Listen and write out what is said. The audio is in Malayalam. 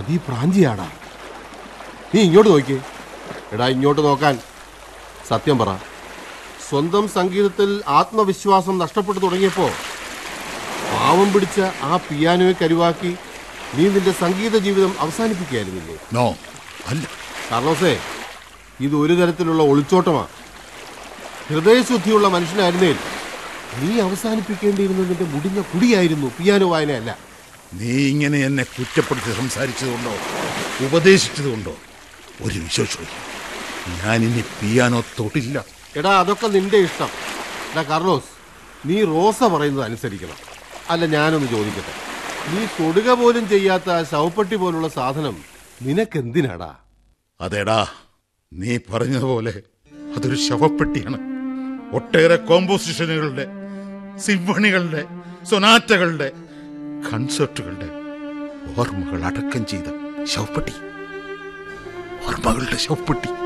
അത് ഈ പ്രാഞ്ചിയാടാ നീ ഇങ്ങോട്ട് നോക്കിയേ എടാ ഇങ്ങോട്ട് നോക്കാൻ സത്യം പറ സ്വന്തം സംഗീതത്തിൽ ആത്മവിശ്വാസം നഷ്ടപ്പെട്ടു തുടങ്ങിയപ്പോ പാവം പിടിച്ച ആ പിയാനോയെ കരുവാക്കി നീ നിന്റെ സംഗീത ജീവിതം അവസാനിപ്പിക്കുകയായിരുന്നില്ലേ നോ അല്ല കാർലോസേ ഇത് ഒരു തരത്തിലുള്ള ഒളിച്ചോട്ടമാണ് ഹൃദയശുദ്ധിയുള്ള മനുഷ്യനായിരുന്നേ നീ അവസാനിപ്പിക്കേണ്ടിയിരുന്നത് നിന്റെ മുടിഞ്ഞ കുടിയായിരുന്നു പിയാനോ വായനയല്ല നീ ഇങ്ങനെ എന്നെ കുറ്റപ്പെടുത്തി സംസാരിച്ചതുകൊണ്ടോ ഉപദേശിച്ചതുകൊണ്ടോ ഒരു വിശ്വാസവും ഞാൻ ഇനി പിയാനോ തൊടില്ല എടാ അതൊക്കെ നിന്റെ ഇഷ്ടം എടാ കാർലോസ് നീ റോസ പറയുന്നത് അനുസരിക്കണം അല്ല ഞാനൊന്ന് ചോദിക്കട്ടെ നീ തൊടുക പോലും ചെയ്യാത്ത ആ ശവപ്പെട്ടി പോലുള്ള സാധനം നിനക്കെന്തിനാടാ അതേടാ നീ പറഞ്ഞതുപോലെ അതൊരു ശവപ്പെട്ടിയാണ് ഒട്ടേറെ കോമ്പോസിഷനുകളുടെ സിംഫണികളുടെ സൊനാറ്റകളുടെ കൺസേർട്ടുകളുടെ ഓർമ്മകൾ അടക്കം ചെയ്ത ശവപ്പെട്ടി ഓർമ്മകളുടെ ശവപ്പെട്ടി